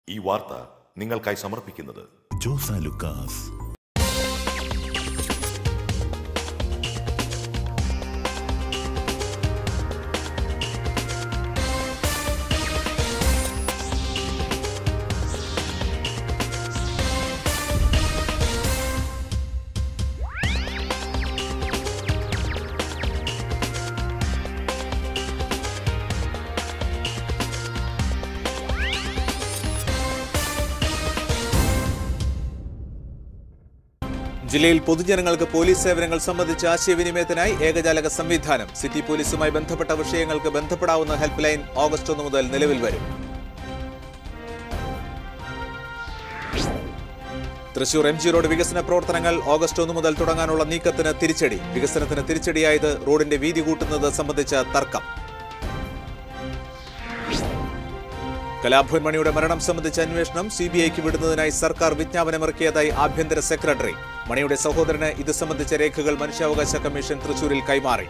ഈ വാർത്ത നിങ്ങൾക്കായി സമർപ്പിക്കുന്നത് ജോസ ലുക്കാസ് ജില്ലയിൽ പൊതുജനങ്ങൾക്ക് പോലീസ് സേവനങ്ങൾ സംബന്ധിച്ച ആശയവിനിമയത്തിനായി ഏകജാലക സംവിധാനം സിറ്റി പോലീസുമായി ബന്ധപ്പെട്ട വിഷയങ്ങൾക്ക് ബന്ധപ്പെടാവുന്ന ഹെൽപ്പ് ലൈൻ ഓഗസ്റ്റ് ഒന്ന് മുതൽ നിലവിൽ വരും തൃശൂർ എം ജി റോഡ് വികസന പ്രവർത്തനങ്ങൾ ഓഗസ്റ്റ് ഒന്ന് മുതൽ തുടങ്ങാനുള്ള നീക്കത്തിന് തിരിച്ചടി വികസനത്തിന് തിരിച്ചടിയായത് റോഡിന്റെ വീതി കൂട്ടുന്നത് സംബന്ധിച്ച തർക്കം കലാഭവൻ മണിയുടെ മരണം സംബന്ധിച്ച അന്വേഷണം സി ബി ഐക്ക് വിടുന്നതിനായി സർക്കാർ വിജ്ഞാപനമിറക്കിയതായി ആഭ്യന്തര സെക്രട്ടറി മണിയുടെ സഹോദരന് ഇത് സംബന്ധിച്ച രേഖകൾ മനുഷ്യാവകാശ കമ്മീഷൻ തൃശൂരിൽ കൈമാറി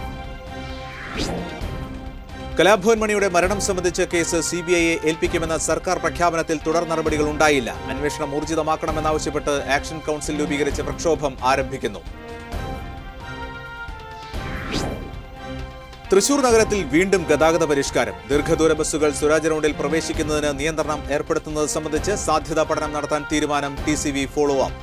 കലാഭവൻ മണിയുടെ മരണം സംബന്ധിച്ച കേസ് സി ബി ഐയെ ഏൽപ്പിക്കുമെന്ന സർക്കാർ പ്രഖ്യാപനത്തിൽ തുടർ നടപടികൾ ഉണ്ടായില്ല അന്വേഷണം ഊർജിതമാക്കണമെന്നാവശ്യപ്പെട്ട് ആക്ഷൻ കൗൺസിൽ രൂപീകരിച്ച പ്രക്ഷോഭം ആരംഭിക്കുന്നു തൃശൂർ നഗരത്തിൽ വീണ്ടും ഗതാഗത പരിഷ്കാരം ദീർഘദൂര ബസ്സുകൾ സ്വരാജ് റൗണ്ടിൽ പ്രവേശിക്കുന്നതിന് നിയന്ത്രണം ഏർപ്പെടുത്തുന്നത് സംബന്ധിച്ച് സാധ്യതാ പഠനം നടത്താൻ തീരുമാനം T C V follow up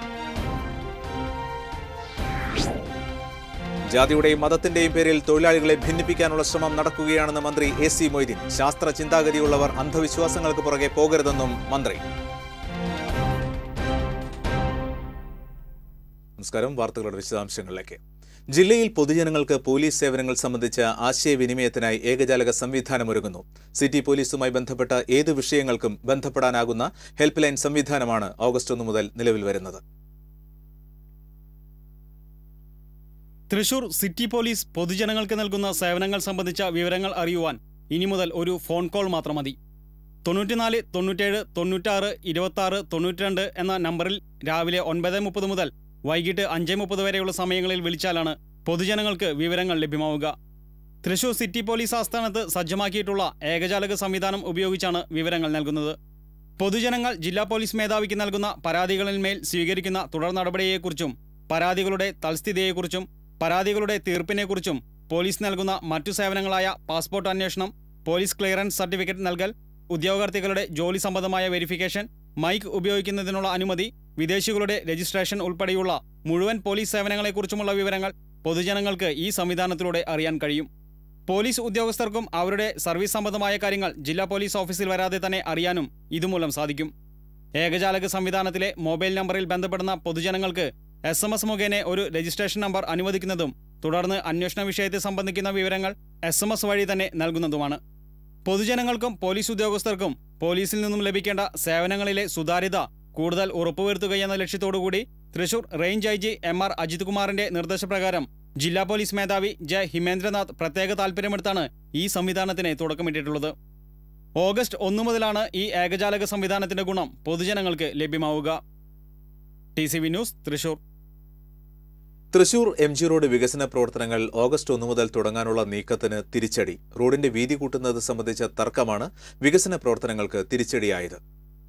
ജാതിയുടെയും മതത്തിന്റെയും പേരിൽ തൊഴിലാളികളെ ഭിന്നിപ്പിക്കാനുള്ള ശ്രമം നടക്കുകയാണെന്ന് മന്ത്രി എ സി മൊയ്തീൻ ശാസ്ത്ര ചിന്താഗതിയുള്ളവർ അന്ധവിശ്വാസങ്ങൾക്ക് പുറകെ പോകരുതെന്നും മന്ത്രി നമസ്കാരം വാർത്തകളുടെ വിശദാംശങ്ങളിലേക്ക് ജില്ലയിൽ പൊതുജനങ്ങൾക്ക് പോലീസ് സേവനങ്ങൾ സംബന്ധിച്ച ആശയവിനിമയത്തിനായി ഏകജാലക സംവിധാനമൊരുങ്ങുന്നു സിറ്റി പോലീസുമായി ബന്ധപ്പെട്ട ഏത് വിഷയങ്ങൾക്കും ബന്ധപ്പെടാനാകുന്ന ഹെൽപ്പ് ലൈൻ സംവിധാനമാണ് ഓഗസ്റ്റ് ഒന്ന് മുതൽ നിലവിൽ വരുന്നത് തൃശൂർ സിറ്റി പോലീസ് പൊതുജനങ്ങൾക്ക് നൽകുന്ന സേവനങ്ങൾ സംബന്ധിച്ച വിവരങ്ങൾ അറിയുവാൻ ഇനി മുതൽ ഒരു ഫോൺ കോൾ മാത്രം മതി തൊണ്ണൂറ്റിനാല് തൊണ്ണൂറ്റേഴ് തൊണ്ണൂറ്റാറ് ഇരുപത്താറ് തൊണ്ണൂറ്റിരണ്ട് എന്ന നമ്പറിൽ രാവിലെ ഒൻപത് മുപ്പത് മുതൽ വൈകിട്ട് അഞ്ച് മുപ്പത് വരെയുള്ള സമയങ്ങളിൽ വിളിച്ചാലാണ് പൊതുജനങ്ങൾക്ക് വിവരങ്ങൾ ലഭ്യമാവുക തൃശൂർ സിറ്റി പോലീസ് ആസ്ഥാനത്ത് സജ്ജമാക്കിയിട്ടുള്ള ഏകജാലക സംവിധാനം ഉപയോഗിച്ചാണ് വിവരങ്ങൾ നൽകുന്നത് പൊതുജനങ്ങൾ ജില്ലാ പോലീസ് മേധാവിക്ക് നൽകുന്ന പരാതികളിന്മേൽ സ്വീകരിക്കുന്ന തുടർ നടപടിയെക്കുറിച്ചും പരാതികളുടെ തൽസ്ഥിതിയെക്കുറിച്ചും പരാതികളുടെ തീർപ്പിനെക്കുറിച്ചും പോലീസ് നൽകുന്ന മറ്റു സേവനങ്ങളായ പാസ്പോർട്ട് അന്വേഷണം പോലീസ് ക്ലിയറൻസ് സർട്ടിഫിക്കറ്റ് നൽകൽ ഉദ്യോഗാർത്ഥികളുടെ ജോലി സംബന്ധമായ വെരിഫിക്കേഷൻ മൈക്ക് ഉപയോഗിക്കുന്നതിനുള്ള അനുമതി വിദേശികളുടെ രജിസ്ട്രേഷൻ ഉൾപ്പെടെയുള്ള മുഴുവൻ പോലീസ് സേവനങ്ങളെക്കുറിച്ചുമുള്ള വിവരങ്ങൾ പൊതുജനങ്ങൾക്ക് ഈ സംവിധാനത്തിലൂടെ അറിയാൻ കഴിയും പോലീസ് ഉദ്യോഗസ്ഥർക്കും അവരുടെ സർവീസ് സംബന്ധമായ കാര്യങ്ങൾ ജില്ലാ പോലീസ് ഓഫീസിൽ വരാതെ തന്നെ അറിയാനും ഇതുമൂലം സാധിക്കും ഏകജാലക സംവിധാനത്തിലെ മൊബൈൽ നമ്പറിൽ ബന്ധപ്പെടുന്ന പൊതുജനങ്ങൾക്ക് എസ് എം എസ് മുഖേന ഒരു രജിസ്ട്രേഷൻ നമ്പർ അനുവദിക്കുന്നതും തുടർന്ന് അന്വേഷണ വിഷയത്തെ സംബന്ധിക്കുന്ന വിവരങ്ങൾ എസ് എം എസ് വഴി തന്നെ നൽകുന്നതുമാണ് പൊതുജനങ്ങൾക്കും പോലീസ് ഉദ്യോഗസ്ഥർക്കും പോലീസിൽ നിന്നും ലഭിക്കേണ്ട സേവനങ്ങളിലെ സുതാര്യത കൂടുതൽ ഉറപ്പുവരുത്തുകയെന്ന ലക്ഷ്യത്തോടുകൂടി Thrissur range I G M R Ajith കുമാറിന്റെ നിർദ്ദേശപ്രകാരം ജില്ലാ പോലീസ് മേധാവി ജെ ഹിമേന്ദ്രനാഥ് പ്രത്യേക താൽപര്യമെടുത്താണ് ഈ സംവിധാനത്തിന് തുടക്കമിട്ടിട്ടുള്ളത് ഓഗസ്റ്റ് ഒന്നു മുതലാണ് ഈ ഏകജാലക സംവിധാനത്തിന്റെ ഗുണം പൊതുജനങ്ങൾക്ക് ലഭ്യമാവുക T C V news Thrissur Thrissur M G road വികസന പ്രവർത്തനങ്ങൾ ഓഗസ്റ്റ് ഒന്ന് മുതൽ തുടങ്ങാനുള്ള നീക്കത്തിന് തിരിച്ചടി റോഡിന്റെ വീതി കൂട്ടുന്നത് സംബന്ധിച്ച തർക്കമാണ് വികസന പ്രവർത്തനങ്ങൾക്ക് തിരിച്ചടിയായത്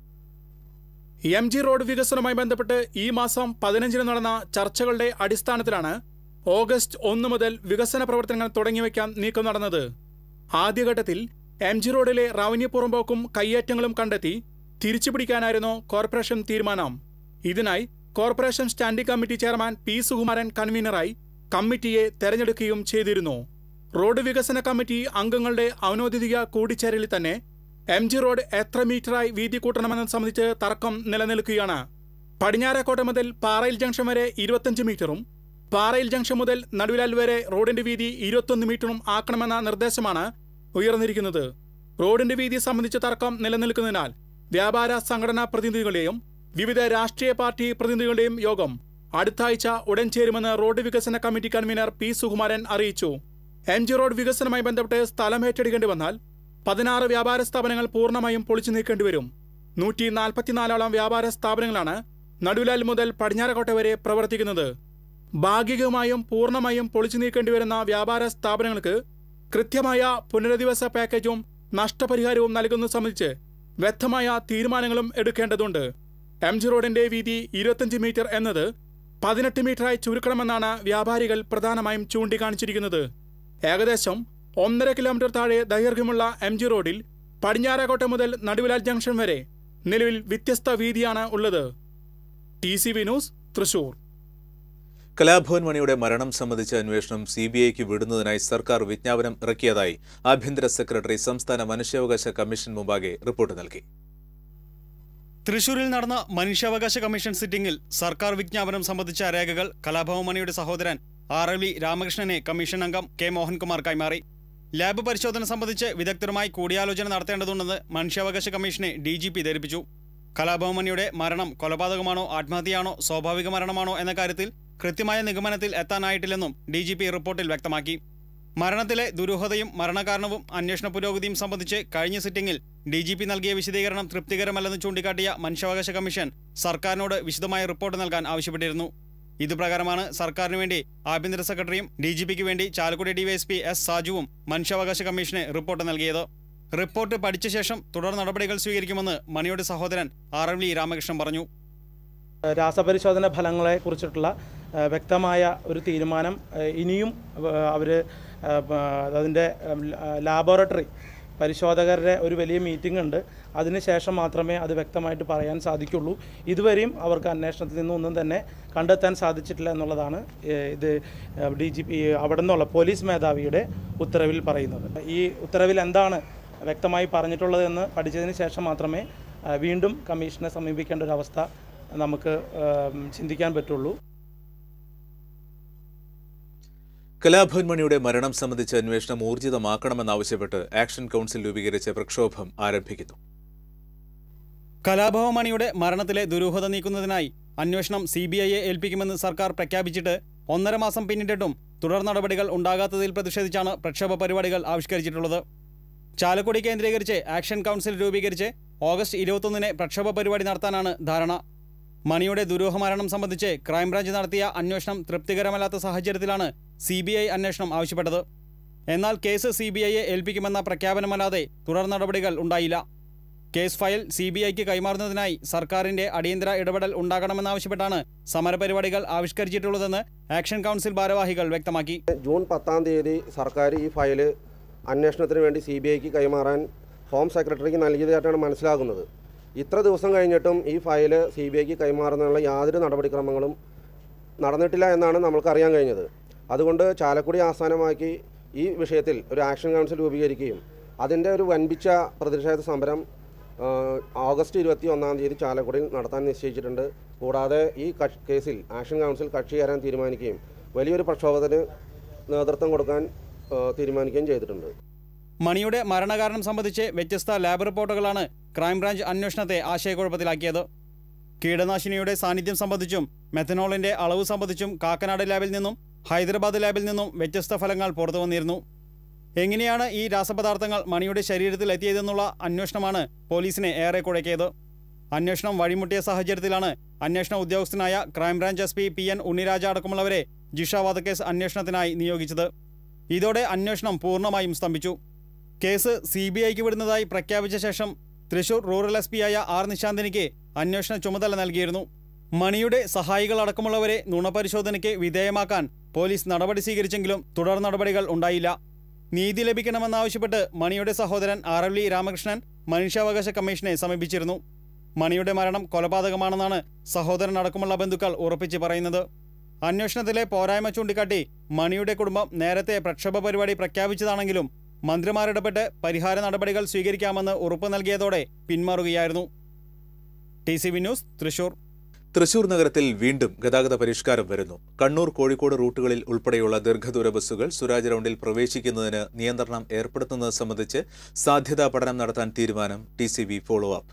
എം ജി റോഡ് വികസനവുമായി ബന്ധപ്പെട്ട് ഈ മാസം പതിനഞ്ചിന് നടന്ന ചർച്ചകളുടെ അടിസ്ഥാനത്തിലാണ് ഓഗസ്റ്റ് ഒന്ന് മുതൽ വികസന പ്രവർത്തനങ്ങൾ തുടങ്ങിവെക്കാൻ നീക്കം നടന്നത് ആദ്യഘട്ടത്തിൽ എം ജി റോഡിലെ റവന്യൂ പുറമ്പോക്കും കയ്യേറ്റങ്ങളും കണ്ടെത്തി തിരിച്ചുപിടിക്കാനായിരുന്നു കോർപ്പറേഷൻ തീരുമാനം ഇതിനായി corporation standing committee chairman P Sukumaran കൺവീനറായി കമ്മിറ്റിയെ തെരഞ്ഞെടുക്കുകയും ചെയ്തിരുന്നു റോഡ് വികസന കമ്മിറ്റി അംഗങ്ങളുടെ ഔദ്യോഗിക കൂടിച്ചേരലിൽ തന്നെ എം ജി റോഡ് എത്ര മീറ്ററായി വീതി കൂട്ടണമെന്നത് സംബന്ധിച്ച് തർക്കം നിലനിൽക്കുകയാണ് പടിഞ്ഞാറേക്കോട്ട മുതൽ പാറയിൽ ജംഗ്ഷൻ വരെ ഇരുപത്തഞ്ച് മീറ്ററും പാറയിൽ ജംഗ്ഷൻ മുതൽ നടുവിലാൽ വരെ റോഡിന്റെ വീതി ഇരുപത്തൊന്ന് മീറ്ററും ആക്കണമെന്ന നിർദ്ദേശമാണ് ഉയർന്നിരിക്കുന്നത് റോഡിന്റെ വീതി സംബന്ധിച്ച തർക്കം നിലനിൽക്കുന്നതിനാൽ വ്യാപാര സംഘടനാ പ്രതിനിധികളെയും വിവിധ രാഷ്ട്രീയ പാർട്ടി പ്രതിനിധികളുടെയും യോഗം അടുത്ത ആഴ്ച ഉടൻ ചേരുമെന്ന് റോഡ് വികസന കമ്മിറ്റി കൺവീനർ പി സുകുമാരൻ അറിയിച്ചു എം ജി റോഡ് വികസനവുമായി ബന്ധപ്പെട്ട് സ്ഥലം ഏറ്റെടുക്കേണ്ടി വന്നാൽ പതിനാറ് വ്യാപാര സ്ഥാപനങ്ങൾ പൂർണ്ണമായും പൊളിച്ചു നീക്കേണ്ടി വരും നൂറ്റി നാൽപ്പത്തിനാലോളം വ്യാപാര സ്ഥാപനങ്ങളാണ് നടുലാൽ മുതൽ പടിഞ്ഞാറക്കോട്ട വരെ പ്രവർത്തിക്കുന്നത് ഭാഗികമായും പൂർണ്ണമായും പൊളിച്ചു നീക്കേണ്ടി വരുന്ന വ്യാപാര സ്ഥാപനങ്ങൾക്ക് കൃത്യമായ പുനരധിവാസ പാക്കേജും നഷ്ടപരിഹാരവും നൽകുന്നത് സംബന്ധിച്ച് വ്യക്തമായ തീരുമാനങ്ങളും എടുക്കേണ്ടതുണ്ട് എം ജി റോഡിന്റെ വീതി ഇരുപത്തഞ്ച് മീറ്റർ എന്നത് പതിനെട്ട് മീറ്ററായി ചുരുക്കണമെന്നാണ് വ്യാപാരികൾ പ്രധാനമായും ചൂണ്ടിക്കാണിച്ചിരിക്കുന്നത് ഏകദേശം ഒന്നര കിലോമീറ്റർ താഴെ ദൈർഘ്യമുള്ള എം ജി റോഡിൽ പടിഞ്ഞാറേക്കോട്ട മുതൽ നടുവിലാൽ ജംഗ്ഷൻ വരെ നിലവിൽ വ്യത്യസ്ത വീതിയാണ് ഉള്ളത് T C V news Thrissur Kalabhavan മണിയുടെ മരണം സംബന്ധിച്ച അന്വേഷണം സി ബി ഐക്ക് വിടുന്നതിനായി സർക്കാർ വിജ്ഞാപനം ഇറക്കിയതായി ആഭ്യന്തര സെക്രട്ടറി സംസ്ഥാന മനുഷ്യാവകാശ കമ്മീഷൻ മുമ്പാകെ റിപ്പോർട്ട് നൽകി തൃശൂരിൽ നടന്ന മനുഷ്യാവകാശ കമ്മീഷൻ സിറ്റിംഗിൽ സർക്കാർ വിജ്ഞാപനം സംബന്ധിച്ച രേഖകൾ കലാഭവൻ മണിയുടെ സഹോദരൻ ആർ എൽ വി രാമകൃഷ്ണനെ കമ്മീഷൻ അംഗം കെ മോഹൻകുമാർ കൈമാറി ലാബ് പരിശോധന സംബന്ധിച്ച് വിദഗ്ധരുമായി കൂടിയാലോചന നടത്തേണ്ടതുണ്ടെന്ന് മനുഷ്യാവകാശ കമ്മീഷനെ ഡി ജി പി ധരിപ്പിച്ചു കലാഭവൻ മണിയുടെ മരണം കൊലപാതകമാണോ ആത്മഹത്യയാണോ സ്വാഭാവിക മരണമാണോ എന്ന കാര്യത്തിൽ കൃത്യമായ നിഗമനത്തിൽ എത്താനായിട്ടില്ലെന്നും ഡി ജി പി റിപ്പോർട്ടിൽ വ്യക്തമാക്കി മരണത്തിലെ ദുരൂഹതയും മരണകാരണവും അന്വേഷണ പുരോഗതിയും സംബന്ധിച്ച് കഴിഞ്ഞ സിറ്റിംഗിൽ ഡി ജി പി നൽകിയ വിശദീകരണം തൃപ്തികരമല്ലെന്ന് ചൂണ്ടിക്കാട്ടിയ മനുഷ്യാവകാശ കമ്മീഷൻ സർക്കാരിനോട് വിശദമായ റിപ്പോർട്ട് നൽകാൻ ആവശ്യപ്പെട്ടിരുന്നു ഇതുപ്രകാരമാണ് സർക്കാരിന് വേണ്ടി ആഭ്യന്തര സെക്രട്ടറിയും ഡി ജി പിക്ക് വേണ്ടി ചാലക്കുടി ഡിവൈഎസ്പി എസ് സാജുവും മനുഷ്യാവകാശ കമ്മീഷനെ റിപ്പോർട്ട് നൽകിയത് റിപ്പോർട്ട് പഠിച്ച ശേഷം തുടർ നടപടികൾ സ്വീകരിക്കുമെന്ന് മണിയുടെ സഹോദരൻ ആർ എം വി രാമകൃഷ്ണൻ പറഞ്ഞു രാസപരിശോധന ഫലങ്ങളെ കുറിച്ചിട്ടുള്ള ആ, വ്യക്തമായ ഒരു തീരുമാനം ഇനിയും അവർ അതിൻ്റെ ലാബോറട്ടറി പരിശോധകരുടെ ഒരു വലിയ മീറ്റിംഗ് ഉണ്ട് അതിനുശേഷം മാത്രമേ അത് വ്യക്തമായിട്ട് പറയാൻ സാധിക്കുള്ളൂ ഇതുവരെയും അവർക്ക് അന്വേഷണത്തിൽ നിന്നും ഒന്നും തന്നെ കണ്ടെത്താൻ സാധിച്ചിട്ടില്ല എന്നുള്ളതാണ് ഏ, ഇത് ഡി ജി പി അവിടെ നിന്നുള്ള പോലീസ് മേധാവിയുടെ ഉത്തരവിൽ പറയുന്നത് ഈ ഉത്തരവിൽ എന്താണ് വ്യക്തമായി പറഞ്ഞിട്ടുള്ളതെന്ന് പഠിച്ചതിന് ശേഷം മാത്രമേ ആ, വീണ്ടും കമ്മീഷനെ സമീപിക്കേണ്ട ഒരു അവസ്ഥ നമുക്ക് ആ, ചിന്തിക്കാൻ പറ്റുള്ളൂ കലാഭവൻ മണിയുടെ മരണം സംബന്ധിച്ച അന്വേഷണം ഊർജിതമാക്കണമെന്നാവശ്യപ്പെട്ട് ആക്ഷൻ കൗൺസിൽ രൂപീകരിച്ച പ്രക്ഷോഭം ആരംഭിക്കുന്നു കലാഭവൻ മണിയുടെ മരണത്തിലെ ദുരൂഹത നീക്കുന്നതിനായി അന്വേഷണം സി ബി ഐയെ ഏൽപ്പിക്കുമെന്ന് സർക്കാർ പ്രഖ്യാപിച്ചിട്ട് ഒന്നര മാസം പിന്നിട്ടിട്ടും തുടർ നടപടികൾ ഉണ്ടാകാത്തതിൽ പ്രതിഷേധിച്ചാണ് പ്രക്ഷോഭ പരിപാടികൾ ആവിഷ്കരിച്ചിട്ടുള്ളത് ചാലക്കുടി കേന്ദ്രീകരിച്ച് ആക്ഷൻ കൗൺസിൽ രൂപീകരിച്ച് ഓഗസ്റ്റ് ഇരുപത്തൊന്നിന് പ്രക്ഷോഭ പരിപാടി നടത്താനാണ് ധാരണ മണിയുടെ ദുരൂഹ മരണം സംബന്ധിച്ച് ക്രൈംബ്രാഞ്ച് നടത്തിയ അന്വേഷണം തൃപ്തികരമല്ലാത്ത സാഹചര്യത്തിലാണ് സി ബി ഐ അന്വേഷണം ആവശ്യപ്പെട്ടത് എന്നാൽ കേസ് സി ബി ഐയെ ഏൽപ്പിക്കുമെന്ന പ്രഖ്യാപനമല്ലാതെ തുടർ നടപടികൾ ഉണ്ടായില്ല കേസ് ഫയൽ സി ബി ഐക്ക് കൈമാറുന്നതിനായി സർക്കാരിന്റെ അടിയന്തര ഇടപെടൽ ഉണ്ടാകണമെന്നാവശ്യപ്പെട്ടാണ് സമരപരിപാടികൾ ആവിഷ്കരിച്ചിട്ടുള്ളതെന്ന് ആക്ഷൻ കൗൺസിൽ ഭാരവാഹികൾ വ്യക്തമാക്കി ജൂൺ പത്താം തീയതി സർക്കാർ ഈ ഫയൽ അന്വേഷണത്തിന് വേണ്ടി സി ബി ഐക്ക് കൈമാറാൻ ഹോം സെക്രട്ടറിക്ക് നൽകിയതായിട്ടാണ് മനസ്സിലാകുന്നത് ഇത്ര ദിവസം കഴിഞ്ഞിട്ടും ഈ ഫയൽ സി ബി ഐക്ക് കൈമാറുന്നതിനുള്ള യാതൊരു നടപടിക്രമങ്ങളും നടന്നിട്ടില്ല എന്നാണ് നമ്മൾക്കറിയാൻ കഴിഞ്ഞത് അതുകൊണ്ട് ചാലക്കുടി ആസ്ഥാനമാക്കി ഈ വിഷയത്തിൽ ഒരു ആക്ഷൻ കൗൺസിൽ രൂപീകരിക്കുകയും അതിൻ്റെ ഒരു വൻപിച്ച പ്രതിഷേധ സമരം ആ, ഓഗസ്റ്റ് ഇരുപത്തി ഒന്നാം തീയതി ചാലക്കുടിയിൽ നടത്താൻ നിശ്ചയിച്ചിട്ടുണ്ട് കൂടാതെ ഈ കക്ഷി- കേസിൽ ആക്ഷൻ കൗൺസിൽ കക്ഷി ചേരാൻ തീരുമാനിക്കുകയും വലിയൊരു പ്രക്ഷോഭത്തിന് നേതൃത്വം കൊടുക്കാൻ ആ, തീരുമാനിക്കുകയും ചെയ്തിട്ടുണ്ട് മണിയുടെ മരണകാരണം സംബന്ധിച്ച് വ്യത്യസ്ത ലാബ് റിപ്പോർട്ടുകളാണ് ക്രൈംബ്രാഞ്ച് അന്വേഷണത്തെ ആശയക്കുഴപ്പത്തിലാക്കിയത് കീടനാശിനിയുടെ സാന്നിധ്യം സംബന്ധിച്ചും മെഥനോളിന്റെ അളവ് സംബന്ധിച്ചും കാക്കനാട് ലാബിൽ നിന്നും ഹൈദരാബാദ് ലാബിൽ നിന്നും വ്യത്യസ്ത ഫലങ്ങൾ പുറത്തു വന്നിരുന്നു എങ്ങനെയാണ് ഈ രാസപദാർത്ഥങ്ങൾ മണിയുടെ ശരീരത്തിൽ എത്തിയതെന്നുള്ള അന്വേഷണമാണ് പോലീസിനെ ഏറെ കുഴക്കിയത് അന്വേഷണം വഴിമുട്ടിയ സാഹചര്യത്തിലാണ് അന്വേഷണ ഉദ്യോഗസ്ഥനായ crime branch S P P N Unniraja അടക്കമുള്ളവരെ ജിഷ വധക്കേസ് അന്വേഷണത്തിനായി നിയോഗിച്ചത് ഇതോടെ അന്വേഷണം പൂർണ്ണമായും സ്തംഭിച്ചു കേസ് സി ബി ഐക്ക് വിടുന്നതായി പ്രഖ്യാപിച്ച ശേഷം തൃശൂർ റൂറൽ എസ് പിയായ ആർ നിശാന്തിനിക്ക് അന്വേഷണ ചുമതല നൽകിയിരുന്നു മണിയുടെ സഹായികളടക്കമുള്ളവരെ നുണപരിശോധനയ്ക്ക് വിധേയമാക്കാൻ പോലീസ് നടപടി സ്വീകരിച്ചെങ്കിലും തുടർ നടപടികൾ ഉണ്ടായില്ല നീതി ലഭിക്കണമെന്നാവശ്യപ്പെട്ട് മണിയുടെ സഹോദരൻ ആർ എൽ വി രാമകൃഷ്ണൻ മനുഷ്യാവകാശ കമ്മീഷനെ സമീപിച്ചിരുന്നു മണിയുടെ മരണം കൊലപാതകമാണെന്നാണ് സഹോദരൻ അടക്കമുള്ള ബന്ധുക്കൾ ഉറപ്പിച്ച് പറയുന്നത് അന്വേഷണത്തിലെ പോരായ്മ ചൂണ്ടിക്കാട്ടി മണിയുടെ കുടുംബം നേരത്തെ പ്രക്ഷോഭ പരിപാടി പ്രഖ്യാപിച്ചതാണെങ്കിലും മന്ത്രിമാരിടപെട്ട് പരിഹാര നടപടികൾ സ്വീകരിക്കാമെന്ന് ഉറപ്പ് നൽകിയതോടെ പിന്മാറുകയായിരുന്നു T C V news Thrissur Thrissur നഗരത്തിൽ വീണ്ടും ഗതാഗത പരിഷ്കാരം വരുന്നു കണ്ണൂർ കോഴിക്കോട് റൂട്ടുകളിൽ ഉൾപ്പെടെയുള്ള ദീർഘദൂര ബസ്സുകൾ സുരാജ് റൗണ്ടിൽ പ്രവേശിക്കുന്നതിന് നിയന്ത്രണം ഏർപ്പെടുത്തുന്നത് സംബന്ധിച്ച് സാധ്യതാ പഠനം നടത്താൻ തീരുമാനം T C V follow up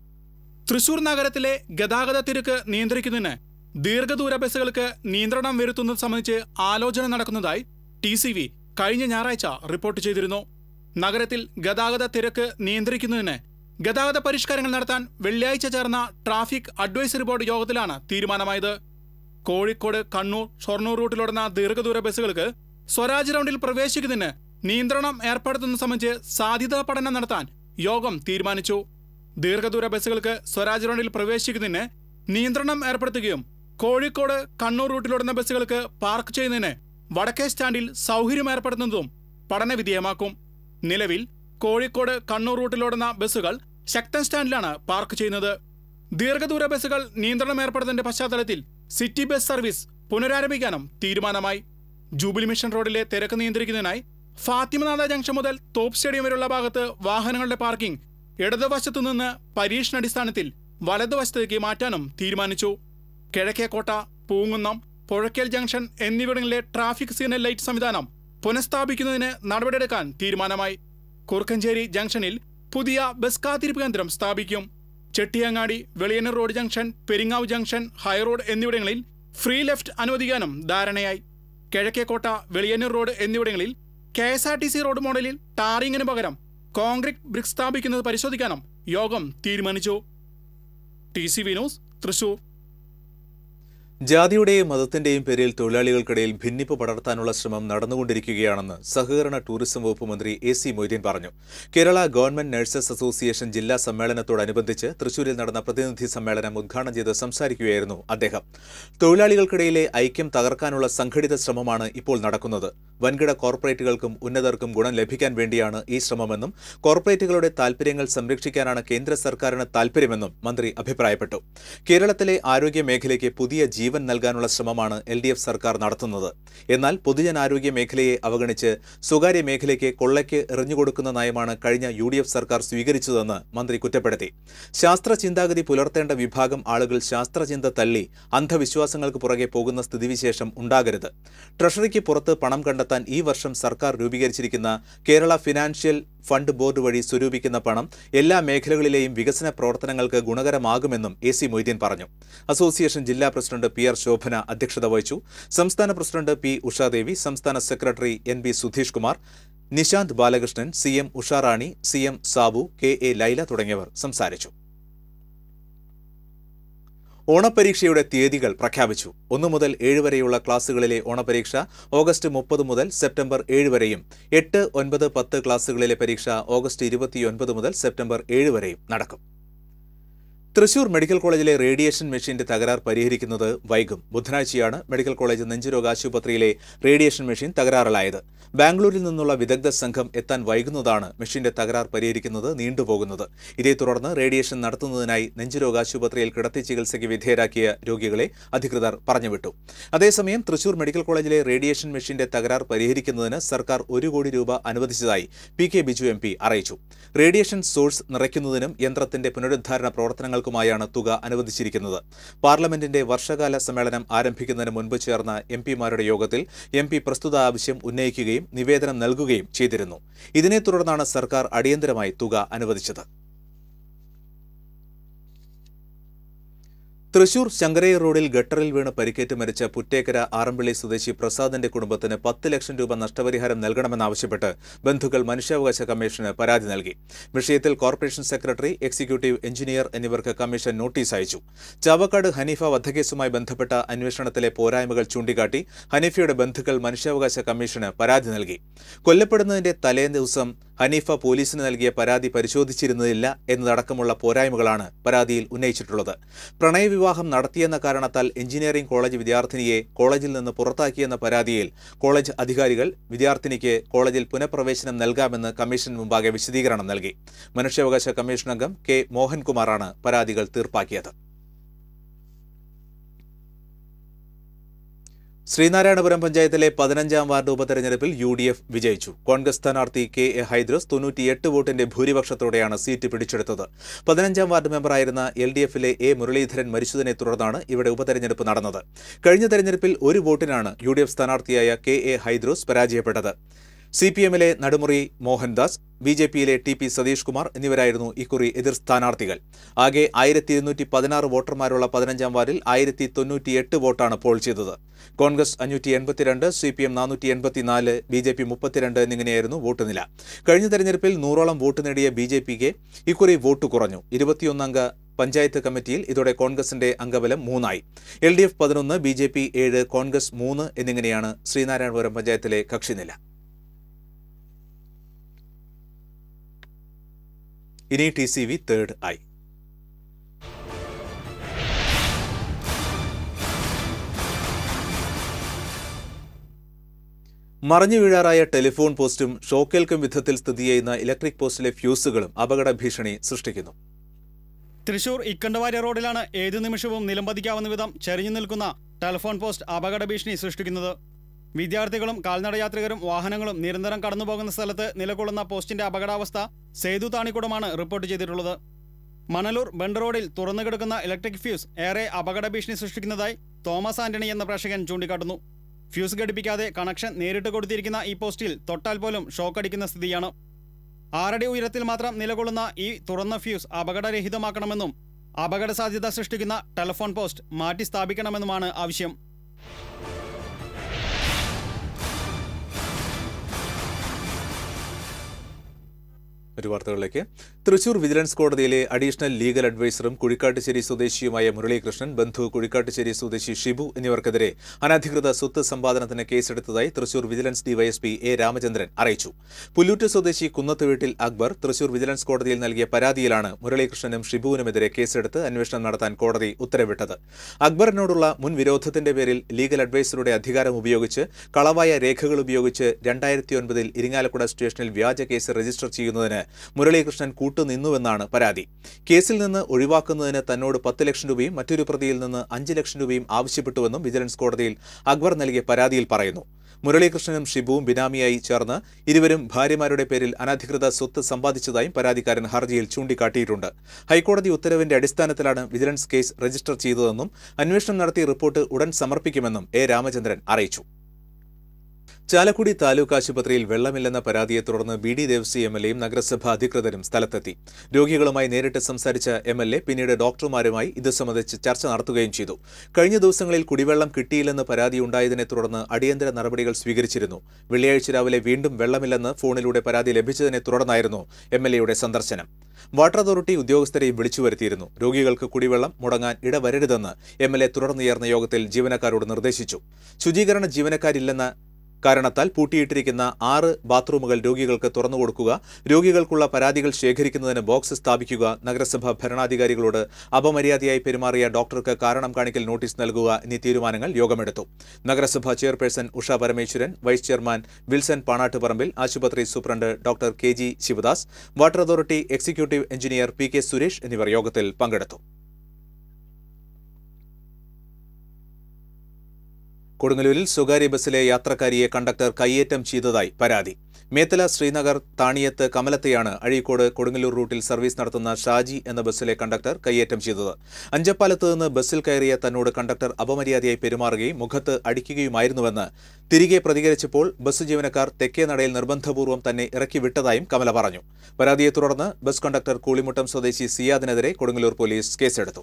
Thrissur നഗരത്തിലെ ഗതാഗത തിരക്ക് നിയന്ത്രിക്കുന്നതിന് ദീർഘദൂര ബസ്സുകൾക്ക് നിയന്ത്രണം വരുത്തുന്നത് സംബന്ധിച്ച് ആലോചന നടക്കുന്നതായി ടി സി വി കഴിഞ്ഞ ഞായറാഴ്ച റിപ്പോർട്ട് ചെയ്തിരുന്നു നഗരത്തിൽ ഗതാഗത തിരക്ക് നിയന്ത്രിക്കുന്നതിന് ഗതാഗത പരിഷ്കാരങ്ങൾ നടത്താൻ വെള്ളിയാഴ്ച ചേർന്ന ട്രാഫിക് അഡ്വൈസറി ബോർഡ് യോഗത്തിലാണ് തീരുമാനമായത് കോഴിക്കോട് കണ്ണൂർ ഷൊർണൂർ റൂട്ടിലോടുന്ന ദീർഘദൂര ബസ്സുകൾക്ക് സ്വരാജ് റൗണ്ടിൽ പ്രവേശിക്കുന്നതിന് നിയന്ത്രണം ഏർപ്പെടുത്തുന്നത് സംബന്ധിച്ച് സാധ്യതാ പഠനം നടത്താൻ യോഗം തീരുമാനിച്ചു ദീർഘദൂര ബസ്സുകൾക്ക് സ്വരാജ് റോഡിൽ പ്രവേശിക്കുന്നതിന് നിയന്ത്രണം ഏർപ്പെടുത്തുകയും കോഴിക്കോട് കണ്ണൂർ റൂട്ടിലോടുന്ന ബസ്സുകൾക്ക് പാർക്ക് ചെയ്യുന്നതിന് വടക്കേ സ്റ്റാൻഡിൽ സൗകര്യം ഏർപ്പെടുത്തുന്നതും പഠനവിധേയമാക്കും നിലവിൽ കോഴിക്കോട് കണ്ണൂർ റൂട്ടിലോടുന്ന ബസ്സുകൾ ശക്തൻ സ്റ്റാൻഡിലാണ് പാർക്ക് ചെയ്യുന്നത് ദീർഘദൂര ബസ്സുകൾ നിയന്ത്രണം ഏർപ്പെടുത്തുന്നതിന്റെ പശ്ചാത്തലത്തിൽ സിറ്റി ബസ് സർവീസ് പുനരാരംഭിക്കാനും തീരുമാനമായി ജൂബിലി മിഷൻ റോഡിലെ തിരക്ക് നിയന്ത്രിക്കുന്നതിനായി ഫാത്തിമനാഥ ജംഗ്ഷൻ മുതൽ തോപ്പ് സ്റ്റേഡിയം വരെയുള്ള ഭാഗത്ത് വാഹനങ്ങളുടെ പാർക്കിംഗ് ഇടതുവശത്തു നിന്ന് പരീക്ഷണാടിസ്ഥാനത്തിൽ വലതുവശത്തേക്ക് മാറ്റാനും തീരുമാനിച്ചു കിഴക്കേക്കോട്ട പൂങ്കുന്നം പുഴയ്ക്കൽ ജംഗ്ഷൻ എന്നിവിടങ്ങളിലെ ട്രാഫിക് സിഗ്നൽ ലൈറ്റ് സംവിധാനം പുനഃസ്ഥാപിക്കുന്നതിന് നടപടിയെടുക്കാൻ തീരുമാനമായി കുറുക്കഞ്ചേരി ജംഗ്ഷനിൽ പുതിയ ബസ് കാത്തിരിപ്പ് കേന്ദ്രം സ്ഥാപിക്കും Chettiyangadi Veliyannoor road junction Peringavu junction high road എന്നിവിടങ്ങളിൽ ഫ്രീ ലെഫ്റ്റ് അനുവദിക്കാനും ധാരണയായി കിഴക്കേക്കോട്ട വെളിയന്നൂർ റോഡ് എന്നിവിടങ്ങളിൽ K S R T C road മോഡലിൽ ടാറിങ്ങിന് പകരം കോൺക്രീറ്റ് ബ്രിക്സ് സ്ഥാപിക്കുന്നത് പരിശോധിക്കാനും യോഗം തീരുമാനിച്ചു T C V news Thrissur ജാതിയുടെയും മതത്തിന്റെയും പേരിൽ തൊഴിലാളികൾക്കിടയിൽ ഭിന്നിപ്പ് പടർത്താനുള്ള ശ്രമം നടന്നുകൊണ്ടിരിക്കുകയാണെന്ന് സഹകരണ ടൂറിസം വകുപ്പ് മന്ത്രി എ സി മൊയ്തീൻ പറഞ്ഞു കേരള ഗവൺമെന്റ് നഴ്സസ് അസോസിയേഷൻ ജില്ലാ സമ്മേളനത്തോടനുബന്ധിച്ച് തൃശൂരിൽ നടന്ന പ്രതിനിധി സമ്മേളനം ഉദ്ഘാടനം ചെയ്ത് സംസാരിക്കുകയായിരുന്നു അദ്ദേഹം തൊഴിലാളികൾക്കിടയിലെ ഐക്യം തകർക്കാനുള്ള സംഘടിത ശ്രമമാണ് ഇപ്പോൾ നടക്കുന്നത് വൻകിട കോർപ്പറേറ്റുകൾക്കും ഉന്നതർക്കും ഗുണം ലഭിക്കാൻ വേണ്ടിയാണ് ഈ ശ്രമമെന്നും കോർപ്പറേറ്റുകളുടെ താൽപര്യങ്ങൾ സംരക്ഷിക്കാനാണ് കേന്ദ്ര സർക്കാരിന് താൽപര്യമെന്നും മന്ത്രി അഭിപ്രായപ്പെട്ടു കേരളത്തിലെ ആരോഗ്യ മേഖലയ്ക്ക് പുതിയ ജീവൻ നൽകാനുള്ള ശ്രമമാണ് എൽ ഡി എഫ് സർക്കാർ നടത്തുന്നത് എന്നാൽ പൊതുജനാരോഗ്യ മേഖലയെ അവഗണിച്ച് സ്വകാര്യ മേഖലയ്ക്ക് കൊള്ളയ്ക്ക് എറിഞ്ഞുകൊടുക്കുന്ന നയമാണ് കഴിഞ്ഞ യു ഡി എഫ് സർക്കാർ സ്വീകരിച്ചതെന്ന് മന്ത്രി കുറ്റപ്പെടുത്തി ശാസ്ത്ര ചിന്താഗതി പുലർത്തേണ്ട വിഭാഗം ആളുകൾ ശാസ്ത്രചിന്ത തള്ളി അന്ധവിശ്വാസങ്ങൾക്ക് പുറകെ പോകുന്ന സ്ഥിതിവിശേഷം ഉണ്ടാകരുത് ട്രഷറിക്ക് പുറത്ത് പണം കണ്ടെത്താൻ ഈ വർഷം സർക്കാർ രൂപീകരിച്ചിരിക്കുന്ന കേരള ഫിനാൻഷ്യൽ ഫണ്ട് ബോർഡ് വഴി സ്വരൂപിക്കുന്ന പണം എല്ലാ മേഖലകളിലെയും വികസന പ്രവർത്തനങ്ങൾക്ക് ഗുണകരമാകുമെന്നും എ സി മൊയ്തീൻ പറഞ്ഞു അസോസിയേഷൻ ജില്ലാ പ്രസിഡന്റ് പി ആർ ശോഭന അധ്യക്ഷത വഹിച്ചു സംസ്ഥാന പ്രസിഡന്റ് പി ഉഷാദേവി സംസ്ഥാന secretary N B Sudheesh Kumar Nishanth Balakrishnan C M Usharani C M Sabu K A Laila തുടങ്ങിയവർ സംസാരിച്ചു ഓണപരീക്ഷയുടെ തീയതികൾ പ്രഖ്യാപിച്ചു ഒന്നു മുതൽ ഏഴ് വരെയുള്ള ക്ലാസുകളിലെ ഓണപരീക്ഷ ഓഗസ്റ്റ് മുപ്പത് മുതൽ സെപ്റ്റംബർ ഏഴ് വരെയും എട്ട് ഒൻപത് പത്ത് ക്ലാസുകളിലെ പരീക്ഷ ഓഗസ്റ്റ് ഇരുപത്തിയൊൻപത് മുതൽ സെപ്റ്റംബർ ഏഴ് വരെയും നടക്കും തൃശൂർ മെഡിക്കൽ കോളേജിലെ റേഡിയേഷൻ മെഷീന്റെ തകരാർ പരിഹരിക്കുന്നത് വൈകും ബുധനാഴ്ചയാണ് മെഡിക്കൽ കോളേജ് നെഞ്ചുരോഗ ആശുപത്രിയിലെ റേഡിയേഷൻ മെഷീൻ തകരാറിലായത് ബാംഗ്ലൂരിൽ നിന്നുള്ള വിദഗ്ധ സംഘം എത്താൻ വൈകുന്നതാണ് മെഷീന്റെ തകരാർ പരിഹരിക്കുന്നത് നീണ്ടുപോകുന്നത് ഇതേ തുടർന്ന് റേഡിയേഷൻ നടത്തുന്നതിനായി നെഞ്ചുരോഗ ആശുപത്രിയിൽ കിടത്തി ചികിത്സയ്ക്ക് വിധേയരാക്കിയ രോഗികളെ അധികൃതർ പറഞ്ഞുവിട്ടു അതേസമയം തൃശൂർ മെഡിക്കൽ കോളേജിലെ റേഡിയേഷൻ മെഷീന്റെ തകരാർ പരിഹരിക്കുന്നതിന് സർക്കാർ ഒരു കോടി രൂപ അനുവദിച്ചതായി P K Biju M P അറിയിച്ചു റേഡിയേഷൻ സോഴ്സ് നിറയ്ക്കുന്നതിനും യന്ത്രത്തിന്റെ പുനരുദ്ധാരണ പ്രവർത്തനങ്ങൾക്കുമായാണ് തുക അനുവദിച്ചിരിക്കുന്നത് പാർലമെന്റിന്റെ വർഷകാല സമ്മേളനം ആരംഭിക്കുന്നതിന് മുൻപ് ചേർന്ന എം പിമാരുടെ യോഗത്തിൽ എം പി പ്രസ്തുത ആവശ്യം ഉന്നയിക്കുകയും നിവേദനം നൽകുകയും ചെയ്തിരുന്നു ഇതിനെ തുടർന്നാണ് സർക്കാർ അടിയന്തരമായി തുക അനുവദിച്ചത് തൃശൂർ ശങ്കരയ്യ റോഡിൽ ഗട്ടറിൽ വീണ് പരിക്കേറ്റ് മരിച്ച പുറ്റേക്കര ആറമ്പിള്ളി സ്വദേശി പ്രസാദിന്റെ കുടുംബത്തിന് പത്ത് ലക്ഷം രൂപ നഷ്ടപരിഹാരം നൽകണമെന്നാവശ്യപ്പെട്ട് ബന്ധുക്കൾ മനുഷ്യാവകാശ കമ്മീഷന് പരാതി നൽകി വിഷയത്തിൽ കോർപ്പറേഷൻ സെക്രട്ടറി എക്സിക്യൂട്ടീവ് എഞ്ചിനീയർ എന്നിവർക്ക് കമ്മീഷൻ നോട്ടീസ് അയച്ചു ചാവക്കാട് ഹനീഫ വധക്കേസുമായി ബന്ധപ്പെട്ട അന്വേഷണത്തിലെ പോരായ്മകൾ ചൂണ്ടിക്കാട്ടി ഹനീഫയുടെ ബന്ധുക്കൾ മനുഷ്യാവകാശ കമ്മീഷന് പരാതി നൽകി കൊല്ലപ്പെടുന്നതിന്റെ തലേ ദിവസം ഹനീഫ പോലീസിന് നൽകിയ പരാതി പരിശോധിച്ചിരുന്നില്ല എന്നതടക്കമുള്ള പോരായ്മകളാണ് പരാതിയിൽ ഉന്നയിച്ചിട്ടുള്ളത് പ്രണയവിവാഹം നടത്തിയെന്ന കാരണത്താൽ എഞ്ചിനീയറിംഗ് കോളേജ് വിദ്യാർത്ഥിനിയെ കോളേജിൽ നിന്ന് പുറത്താക്കിയെന്ന പരാതിയിൽ കോളേജ് അധികാരികൾ വിദ്യാർത്ഥിനിക്ക് കോളേജിൽ പുനഃപ്രവേശനം നൽകാമെന്ന് കമ്മീഷൻ മുമ്പാകെ വിശദീകരണം നൽകി മനുഷ്യാവകാശ കമ്മീഷൻ അംഗം കെ മോഹൻകുമാറാണ് പരാതികൾ തീർപ്പാക്കിയത് ശ്രീനാരായണപുരം പഞ്ചായത്തിലെ പതിനഞ്ചാം വാർഡ് ഉപതെരഞ്ഞെടുപ്പിൽ യു ഡി എഫ് വിജയിച്ചു കോൺഗ്രസ് സ്ഥാനാർത്ഥി കെ എ ഹൈദ്രസ് തൊണ്ണൂറ്റിയെട്ട് വോട്ടിന്റെ ഭൂരിപക്ഷത്തോടെയാണ് സീറ്റ് പിടിച്ചെടുത്തത് പതിനഞ്ചാം വാർഡ് മെമ്പറായിരുന്ന എൽ ഡി എഫിലെ എ മുരളീധരൻ മരിച്ചതിനെ തുടർന്നാണ് ഇവിടെ ഉപതെരഞ്ഞെടുപ്പ് നടന്നത് കഴിഞ്ഞ തെരഞ്ഞെടുപ്പിൽ ഒരു വോട്ടിനാണ് യു ഡി എഫ് സ്ഥാനാർത്ഥിയായ കെ എ ഹൈദ്രോസ് പരാജയപ്പെട്ടത് സി പി എമ്മിലെ നടുമുറി മോഹൻദാസ് ബി ജെ പിയിലെ ടി പി സതീഷ് കുമാർ എന്നിവരായിരുന്നു ഇക്കുറി എതിർ സ്ഥാനാർത്ഥികൾ ആകെ ആയിരത്തി ഇരുന്നൂറ്റി പതിനാറ് വോട്ടർമാരുള്ള പതിനഞ്ചാം വാർഡിൽ ആയിരത്തി തൊണ്ണൂറ്റിയെട്ട് വോട്ടാണ് പോൾ ചെയ്തത് കോൺഗ്രസ് അഞ്ഞൂറ്റി എൺപത്തിരണ്ട് സി പി എം നാനൂറ്റി എൺപത്തിനാല് ബി ജെ പി മുപ്പത്തിരണ്ട് എന്നിങ്ങനെയായിരുന്നു വോട്ട് നില കഴിഞ്ഞ തെരഞ്ഞെടുപ്പിൽ നൂറോളം വോട്ട് നേടിയ ബി ജെ പിക്ക് ഇക്കുറി വോട്ട് കുറഞ്ഞു ഇരുപത്തിയൊന്നംഗ പഞ്ചായത്ത് കമ്മിറ്റിയിൽ ഇതോടെ കോൺഗ്രസിന്റെ അംഗബലം മൂന്നായി എൽ ഡി എഫ് പതിനൊന്ന് ബി ജെ പി ഏഴ് കോൺഗ്രസ് മൂന്ന് എന്നിങ്ങനെയാണ് ശ്രീനാരായണപുരം പഞ്ചായത്തിലെ കക്ഷിനില ഇനി T C V third eye മറഞ്ഞു വീഴാറായ ടെലിഫോൺ പോസ്റ്റും ഷോക്കേൽക്കും വിധത്തിൽ സ്ഥിതി ചെയ്യുന്ന ഇലക്ട്രിക് പോസ്റ്റിലെ ഫ്യൂസുകളും അപകട ഭീഷണി സൃഷ്ടിക്കുന്നു തൃശൂർ ഇക്കണ്ടവാര്യ റോഡിലാണ് ഏതു നിമിഷവും നിലംപതിക്കാവുന്ന വിധം ചെരിഞ്ഞു നിൽക്കുന്ന ടെലിഫോൺ പോസ്റ്റ് അപകട ഭീഷണി സൃഷ്ടിക്കുന്നത് വിദ്യാർത്ഥികളും കാൽനടയാത്രികരും വാഹനങ്ങളും നിരന്തരം കടന്നുപോകുന്ന സ്ഥലത്ത് നിലകൊള്ളുന്ന പോസ്റ്റിന്റെ അപകടാവസ്ഥ സേതു താണിക്കുടമാണ് റിപ്പോർട്ട് ചെയ്തിട്ടുള്ളത് മണലൂർ ബണ്ട് റോഡിൽ തുറന്നു കിടക്കുന്ന ഇലക്ട്രിക് ഫ്യൂസ് ഏറെ അപകട ഭീഷണി സൃഷ്ടിക്കുന്നതായി തോമസ് ആന്റണി എന്ന പ്രേക്ഷകൻ ചൂണ്ടിക്കാട്ടുന്നു ഫ്യൂസ് ഘടിപ്പിക്കാതെ കണക്ഷൻ നേരിട്ട് കൊടുത്തിരിക്കുന്ന ഈ പോസ്റ്റിൽ തൊട്ടാൽ പോലും ഷോക്കടിക്കുന്ന സ്ഥിതിയാണ് ആറടി ഉയരത്തിൽ മാത്രം നിലകൊള്ളുന്ന ഈ തുറന്ന ഫ്യൂസ് അപകടരഹിതമാക്കണമെന്നും അപകട സാധ്യത സൃഷ്ടിക്കുന്ന ടെലിഫോൺ പോസ്റ്റ് മാറ്റി സ്ഥാപിക്കണമെന്നുമാണ് ആവശ്യം ഒരു വാർത്തകളിലേക്ക് തൃശൂർ വിജിലൻസ് കോടതിയിലെ അഡീഷണൽ ലീഗൽ അഡ്വൈസറും കുഴിക്കാട്ടുശ്ശേരി സ്വദേശിയുമായ മുരളീകൃഷ്ണൻ ബന്ധു കുഴിക്കാട്ടുശ്ശേരി സ്വദേശി ഷിബു എന്നിവർക്കെതിരെ അനധികൃത സ്വത്ത് സമ്പാദനത്തിന് കേസെടുത്തതായി Thrissur vigilance DYSP A Ramachandran അറിയിച്ചു പുല്ലൂറ്റ് സ്വദേശി കുന്നത്ത് വീട്ടിൽ അക്ബർ തൃശൂർ വിജിലൻസ് കോടതിയിൽ നൽകിയ പരാതിയിലാണ് മുരളീകൃഷ്ണനും ഷിബുവിനുമെതിരെ കേസെടുത്ത് അന്വേഷണം നടത്താൻ കോടതി ഉത്തരവിട്ടത് അക്ബറിനോടുള്ള മുൻ വിരോധത്തിന്റെ പേരിൽ ലീഗൽ അഡ്വൈസറുടെ അധികാരം ഉപയോഗിച്ച് കളവായ രേഖകൾ ഉപയോഗിച്ച് രണ്ടായിരത്തി ഒൻപതിൽ ഇരിങ്ങാലക്കുട സ്റ്റേഷനിൽ വ്യാജ കേസ് രജിസ്റ്റർ ചെയ്യുന്നതിന് മുരളീകൃഷ്ണൻ കൂട്ടുനിന്നുവെന്നാണ് പരാതി കേസിൽ നിന്ന് ഒഴിവാക്കുന്നതിന് തന്നോട് പത്ത് ലക്ഷം രൂപയും മറ്റൊരു പ്രതിയിൽ നിന്ന് അഞ്ച് ലക്ഷം രൂപയും ആവശ്യപ്പെട്ടുവെന്നും വിജിലൻസ് കോടതിയിൽ അക്ബർ നൽകിയ പരാതിയിൽ പറയുന്നു മുരളീകൃഷ്ണനും ഷിബുവും ബിനാമിയായി ചേർന്ന് ഇരുവരും ഭാര്യമാരുടെ പേരിൽ അനധികൃത സ്വത്ത് സമ്പാദിച്ചതായും പരാതിക്കാരൻ ഹർജിയിൽ ചൂണ്ടിക്കാട്ടിയിട്ടുണ്ട് ഹൈക്കോടതി ഉത്തരവിന്റെ അടിസ്ഥാനത്തിലാണ് വിജിലൻസ് കേസ് രജിസ്റ്റർ ചെയ്തതെന്നും അന്വേഷണം നടത്തി റിപ്പോർട്ട് ഉടൻ സമർപ്പിക്കുമെന്നും എ രാമചന്ദ്രൻ അറിയിച്ചു ചാലക്കുടി താലൂക്ക് ആശുപത്രിയിൽ വെള്ളമില്ലെന്ന പരാതിയെ തുടർന്ന് B D Devasi M L എയും നഗരസഭാ അധികൃതരും സ്ഥലത്തെത്തി രോഗികളുമായി നേരിട്ട് സംസാരിച്ച എം എൽ എ പിന്നീട് ഡോക്ടർമാരുമായി ഇത് സംബന്ധിച്ച് ചർച്ച നടത്തുകയും ചെയ്തു കഴിഞ്ഞ ദിവസങ്ങളിൽ കുടിവെള്ളം കിട്ടിയില്ലെന്ന് പരാതിയുണ്ടായതിനെ തുടർന്ന് അടിയന്തര നടപടികൾ സ്വീകരിച്ചിരുന്നു വെള്ളിയാഴ്ച രാവിലെ വീണ്ടും വെള്ളമില്ലെന്ന് ഫോണിലൂടെ പരാതി ലഭിച്ചതിനെ തുടർന്നായിരുന്നു എം എൽ എയുടെ സന്ദർശനം വാട്ടർ അതോറിറ്റി ഉദ്യോഗസ്ഥരെയും വിളിച്ചു വരുത്തിയിരുന്നു രോഗികൾക്ക് കുടിവെള്ളം മുടങ്ങാൻ ഇടവരരുതെന്ന് എം എൽ എ തുടർന്ന് ചേർന്ന യോഗത്തിൽ ജീവനക്കാരോട് നിർദ്ദേശിച്ചു ശുചീകരണ ജീവനക്കാരില്ലെന്ന കാരണത്താൽ പൂട്ടിയിട്ടിരിക്കുന്ന ആറ് ബാത്റൂമുകൾ രോഗികൾക്ക് തുറന്നുകൊടുക്കുക രോഗികൾക്കുള്ള പരാതികൾ ശേഖരിക്കുന്നതിന് ബോക്സ് സ്ഥാപിക്കുക നഗരസഭ ഭരണാധികാരികളോട് അപമര്യാദയായി പെരുമാറിയ ഡോക്ടർക്ക് കാരണം കാണിക്കൽ നോട്ടീസ് നൽകുക എന്നീ തീരുമാനങ്ങൾ യോഗമെടുത്തു നഗരസഭ chairperson Usha Parameswaran vice chairman Wilson Panattuparambil ആശുപത്രി superintendent doctor K G Sivadas water authority executive engineer P K Suresh എന്നിവർ യോഗത്തിൽ പങ്കെടുത്തു കൊടുങ്ങല്ലൂരിൽ സ്വകാര്യ ബസ്സിലെ യാത്രക്കാരിയെ കണ്ടക്ടർ കയ്യേറ്റം ചെയ്തതായി പരാതി മേത്തല ശ്രീനഗർ താണിയത്ത് കമലത്തെയാണ് അഴീക്കോട് കൊടുങ്ങല്ലൂർ റൂട്ടിൽ സർവീസ് നടത്തുന്ന ഷാജി എന്ന ബസ്സിലെ കണ്ടക്ടർ കയ്യേറ്റം ചെയ്തത് അഞ്ചപ്പാലത്ത് നിന്ന് ബസ്സിൽ കയറിയ തന്നോട് കണ്ടക്ടർ അപമര്യാദയായി പെരുമാറുകയും മുഖത്ത് അടിക്കുകയുമായിരുന്നുവെന്ന് തിരികെ പ്രതികരിച്ചപ്പോൾ ബസ് ജീവനക്കാർ തെക്കേ നടയിൽ നിർബന്ധപൂർവ്വം തന്നെ ഇറക്കി വിട്ടതായും കമല പറഞ്ഞു പരാതിയെ തുടർന്ന് ബസ് കണ്ടക്ടർ കൂളിമുട്ടം സ്വദേശി സിയാദിനെതിരെ കൊടുങ്ങല്ലൂർ പോലീസ് കേസെടുത്തു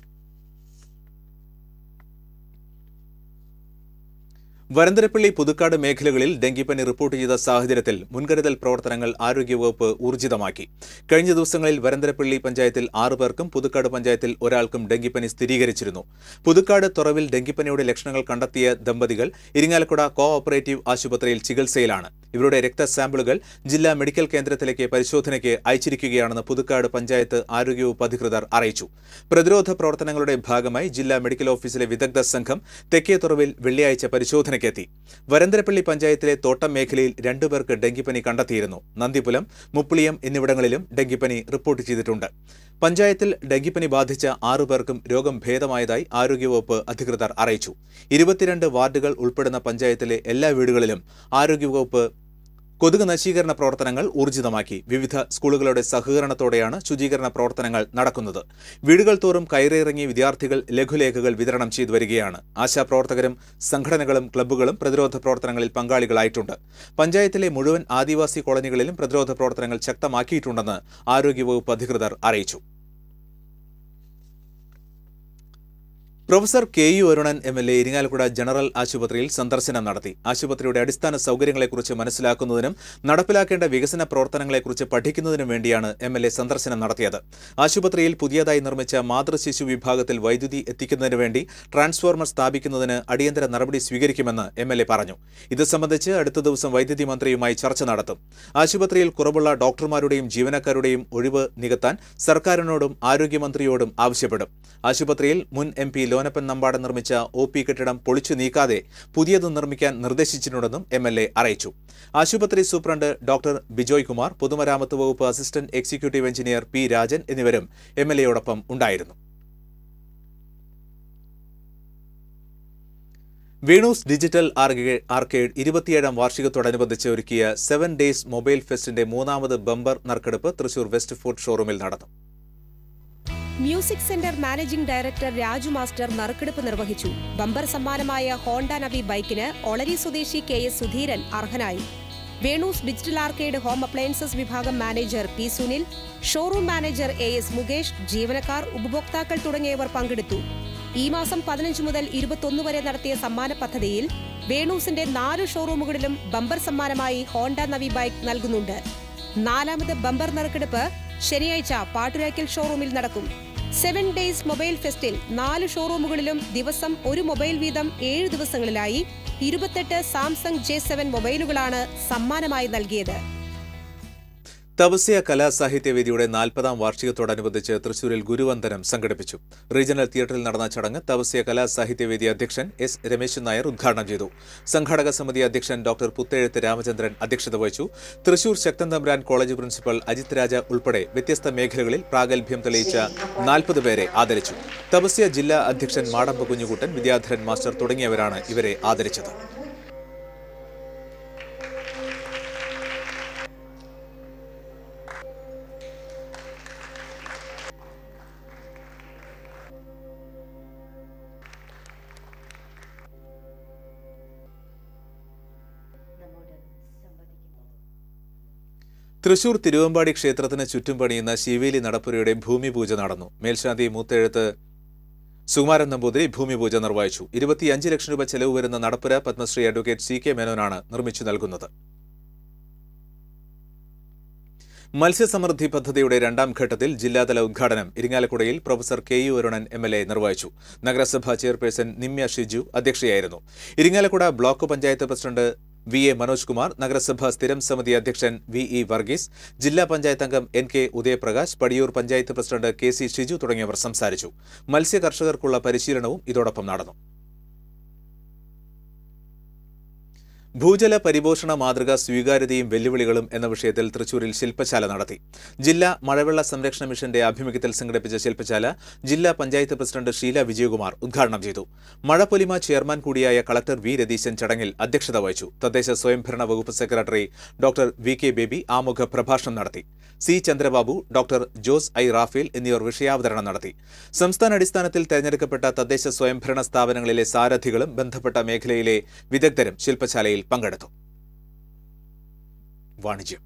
വരന്തരപ്പള്ളി പുതുക്കാട് മേഖലകളിൽ ഡെങ്കിപ്പനി റിപ്പോർട്ട് ചെയ്ത സാഹചര്യത്തിൽ മുൻകരുതൽ പ്രവർത്തനങ്ങൾ ആരോഗ്യവകുപ്പ് ഊർജിതമാക്കി കഴിഞ്ഞ ദിവസങ്ങളിൽ വരന്തരപ്പള്ളി പഞ്ചായത്തിൽ ആറു പേർക്കും പുതുക്കാട് പഞ്ചായത്തിൽ ഒരാൾക്കും ഡെങ്കിപ്പനി സ്ഥിരീകരിച്ചിരുന്നു പുതുക്കാട് തുറവിൽ ഡെങ്കിപ്പനിയുടെ ലക്ഷണങ്ങൾ കണ്ടെത്തിയ ദമ്പതികൾ ഇരിങ്ങാലക്കുട കോ ഓപ്പറേറ്റീവ് ആശുപത്രിയിൽ ചികിത്സയിലാണ് ഇവരുടെ രക്തസാമ്പിളുകൾ ജില്ലാ മെഡിക്കൽ കേന്ദ്രത്തിലേക്ക് പരിശോധനയ്ക്ക് അയച്ചിരിക്കുകയാണെന്ന് പുതുക്കാട് പഞ്ചായത്ത് ആരോഗ്യവകുപ്പ് അധികൃതർ അറിയിച്ചു പ്രതിരോധ പ്രവർത്തനങ്ങളുടെ ഭാഗമായി ജില്ലാ മെഡിക്കൽ ഓഫീസിലെ വിദഗ്ധ സംഘം തെക്കേത്തുറവിൽ വെള്ളിയാഴ്ച പരിശോധനയ്ക്കെത്തി വരന്തരപ്പള്ളി പഞ്ചായത്തിലെ തോട്ടം മേഖലയിൽ രണ്ടുപേർക്ക് ഡെങ്കിപ്പനി കണ്ടെത്തിയിരുന്നു നന്ദിപുലം മുപ്പിളിയം എന്നിവിടങ്ങളിലും ഡെങ്കിപ്പനി റിപ്പോർട്ട് ചെയ്തിട്ടുണ്ട് പഞ്ചായത്തിൽ ഡെങ്കിപ്പനി ബാധിച്ച ആറു പേർക്കും രോഗം ഭേദമായതായി ആരോഗ്യവകുപ്പ് അധികൃതർ അറിയിച്ചു ഇരുപത്തിരണ്ട് വാർഡുകൾ ഉൾപ്പെടുന്ന പഞ്ചായത്തിലെ എല്ലാ വീടുകളിലും ആരോഗ്യവകുപ്പ് കൊതുക് നശീകരണ പ്രവർത്തനങ്ങൾ ഊർജിതമാക്കി വിവിധ സ്കൂളുകളുടെ സഹകരണത്തോടെയാണ് ശുചീകരണ പ്രവർത്തനങ്ങൾ നടക്കുന്നത് വീടുകൾ തോറും കയറിയിറങ്ങി വിദ്യാർത്ഥികൾ ലഘുലേഖകൾ വിതരണം ചെയ്തു വരികയാണ് ആശാപ്രവർത്തകരും സംഘടനകളും ക്ലബ്ബുകളും പ്രതിരോധ പ്രവർത്തനങ്ങളിൽ പങ്കാളികളായിട്ടുണ്ട് പഞ്ചായത്തിലെ മുഴുവൻ ആദിവാസി കോളനികളിലും പ്രതിരോധ പ്രവർത്തനങ്ങൾ ശക്തമാക്കിയിട്ടുണ്ടെന്ന് ആരോഗ്യവകുപ്പ് അധികൃതർ അറിയിച്ചു professor K U Arunan M L A Irinjalakuda general ആശുപത്രിയിൽ സന്ദർശനം നടത്തി ആശുപത്രിയുടെ അടിസ്ഥാന സൗകര്യങ്ങളെക്കുറിച്ച് മനസ്സിലാക്കുന്നതിനും നടപ്പിലാക്കേണ്ട വികസന പ്രവർത്തനങ്ങളെക്കുറിച്ച് പഠിക്കുന്നതിനും വേണ്ടിയാണ് എം എൽ എ സന്ദർശനം നടത്തിയത് ആശുപത്രിയിൽ പുതിയതായി നിർമ്മിച്ച മാതൃശിശു വിഭാഗത്തിൽ വൈദ്യുതി എത്തിക്കുന്നതിന് വേണ്ടി ട്രാൻസ്ഫോർമർ സ്ഥാപിക്കുന്നതിന് അടിയന്തര നടപടി സ്വീകരിക്കുമെന്ന് എം എൽ എ പറഞ്ഞു ഇത് സംബന്ധിച്ച് അടുത്ത ദിവസം വൈദ്യുതി മന്ത്രിയുമായി ചർച്ച നടത്തും ആശുപത്രിയിൽ കുറവുള്ള ഡോക്ടർമാരുടെയും ജീവനക്കാരുടെയും ഒഴിവ് നികത്താൻ സർക്കാരിനോടും ആരോഗ്യമന്ത്രിയോടും ആവശ്യപ്പെടും ആശുപത്രിയിൽ മുൻ എം പി ലോനപ്പൻ നമ്പാടൻ നിർമ്മിച്ച ഒ പി കെട്ടിടം പൊളിച്ചു നീക്കാതെ പുതിയത് നിർമ്മിക്കാൻ നിർദ്ദേശിച്ചിട്ടുണ്ടെന്നും എം എൽ എ അറിയിച്ചു ആശുപത്രി സൂപ്രണ്ട് ഡോക്ടർ ബിജോയ് കുമാർ പൊതുമരാമത്ത് വകുപ്പ് assistant executive engineer P Rajan എന്നിവരും എം എൽ എയോടൊപ്പം ഉണ്ടായിരുന്നു വേണൂസ് ഡിജിറ്റൽ ആർഗേ- ആർക്കേഡ് ഇരുപത്തിയേഴാം വാർഷികത്തോടനുബന്ധിച്ച് ഒരുക്കിയ സെവൻ ഡേയ്സ് മൊബൈൽ ഫെസ്റ്റിന്റെ മൂന്നാമത് ബമ്പർ നറുക്കെടുപ്പ് തൃശൂർ വെസ്റ്റ് ഫോർട്ട് ഷോറൂമിൽ നടന്നു music centre managing director Raju master നറുക്കെടുപ്പ് നിർവഹിച്ചു ബമ്പർ സമ്മാനമായ ഹോണ്ട നവി ബൈക്കിന് ഒളരി സ്വദേശി കെ എസ് സുധീരൻ അർഹനായി Venus digital arcade home appliances വിഭാഗം manager P Sunil showroom manager A S Mukesh ജീവനക്കാർ ഉപഭോക്താക്കൾ തുടങ്ങിയവർ പങ്കെടുത്തു ഈ മാസം പതിനഞ്ച് മുതൽ ഇരുപത്തൊന്ന് വരെ നടത്തിയ സമ്മാന പദ്ധതിയിൽ വേണൂസിന്റെ നാല് ഷോറൂമുകളിലും ബമ്പർ സമ്മാനമായി ഹോണ്ട നവി ബൈക്ക് നൽകുന്നുണ്ട് നാലാമത് ബമ്പർ നറുക്കെടുപ്പ് ശനിയാഴ്ച പാട്ടുരാക്കൽ ഷോറൂമിൽ നടക്കും സെവൻ ഡേയ്സ് മൊബൈൽ ഫെസ്റ്റിൽ നാല് ഷോറൂമുകളിലും ദിവസം ഒരു മൊബൈൽ വീതം ഏഴ് ദിവസങ്ങളിലായി ഇരുപത്തെട്ട് സാംസങ് ജെ സെവൻ മൊബൈലുകളാണ് സമ്മാനമായി നൽകിയത് തപസ്യ കലാസാഹിത്യവേദിയുടെ നാൽപ്പതാം വാർഷികത്തോടനുബന്ധിച്ച് തൃശൂരിൽ ഗുരുവന്ദനം സംഘടിപ്പിച്ചു റീജിയണൽ തിയേറ്ററിൽ നടന്ന ചടങ്ങ് തപസ്യ കലാസാഹിത്യവേദി അധ്യക്ഷൻ എസ് രമേശൻ നായർ ഉദ്ഘാടനം ചെയ്തു സംഘാടക സമിതി അധ്യക്ഷൻ ഡോക്ടർ പുത്തേഴത്ത് രാമചന്ദ്രൻ അധ്യക്ഷത വഹിച്ചു തൃശൂർ ശക്തൻ തമ്പുരാൻ കോളേജ് പ്രിൻസിപ്പൽ അജിത് രാജ ഉൾപ്പെടെ വ്യത്യസ്ത മേഖലകളിൽ പ്രാഗൽഭ്യം തെളിയിച്ച നാൽപ്പത് പേരെ ആദരിച്ചു തപസ്യ ജില്ലാ അധ്യക്ഷൻ മാടമ്പ കുഞ്ഞുകുട്ടൻ വിദ്യാധരൻ മാസ്റ്റർ തുടങ്ങിയവരാണ് ഇവരെ ആദരിച്ചത് തൃശൂർ തിരുവമ്പാടി ക്ഷേത്രത്തിന് ചുറ്റും പണിയുന്ന ശിവേലി നടപ്പുരയുടെ ഭൂമിപൂജ നടന്നു മേൽശാന്തി മൂത്തെഴുത്ത് സുകുമാരൻ നമ്പൂതിരി ഭൂമിപൂജ നിർവഹിച്ചു ഇരുപത്തിയഞ്ച് ലക്ഷം രൂപ ചെലവ് വരുന്ന നടപ്പുര പത്മശ്രീ അഡ്വക്കേറ്റ് സി കെ മേനോനാണ് നിർമ്മിച്ചു നൽകുന്നത് മത്സ്യസമൃദ്ധി പദ്ധതിയുടെ രണ്ടാം ഘട്ടത്തിൽ ജില്ലാതല ഉദ്ഘാടനം ഇരിങ്ങാലക്കുടയിൽ professor K U Arunan M L A നിർവഹിച്ചു നഗരസഭാ ചെയർപേഴ്സൺ നിമ്യ ഷിജു അധ്യക്ഷയായിരുന്നു Irinjalakuda block panchayat president V A Manoj Kumar നഗരസഭാ സ്ഥിരം സമിതി അധ്യക്ഷൻ വി ഇ വർഗീസ് ജില്ലാ പഞ്ചായത്ത് അംഗം N K Udayaprakash Padiyoor panchayat president K C Shiju തുടങ്ങിയവർ സംസാരിച്ചു മത്സ്യ കർഷകർക്കുള്ള പരിശീലനവും ഇതോടൊപ്പം നടന്നു ഭൂജല പരിപോഷണ മാതൃക സ്വീകാര്യതയും വെല്ലുവിളികളും എന്ന വിഷയത്തിൽ തൃശൂരിൽ ശില്പശാല നടത്തി ജില്ലാ മഴവെള്ള സംരക്ഷണ മിഷന്റെ ആഭിമുഖ്യത്തിൽ സംഘടിപ്പിച്ച ശില്പശാല ജില്ലാ പഞ്ചായത്ത് പ്രസിഡന്റ് ഷീല വിജയകുമാർ ഉദ്ഘാടനം ചെയ്തു മഴപ്പൊലിമ ചെയർമാൻ കൂടിയായ കളക്ടർ വി രതീശൻ ചടങ്ങിൽ അധ്യക്ഷത വഹിച്ചു തദ്ദേശ സ്വയംഭരണ വകുപ്പ് secretary doctor V K Baby ആമുഖ പ്രഭാഷണം നടത്തി C Chandrababu doctor Jose I Raphael എന്നിവർ വിഷയാവതരണം നടത്തി സംസ്ഥാന അടിസ്ഥാനത്തിൽ തെരഞ്ഞെടുക്കപ്പെട്ട തദ്ദേശ സ്വയംഭരണ സ്ഥാപനങ്ങളിലെ സാരഥികളും ബന്ധപ്പെട്ട മേഖലയിലെ വിദഗ്ധരും ശില്പശാലയിൽ പങ്കെടുത്തു വാണിജ്യം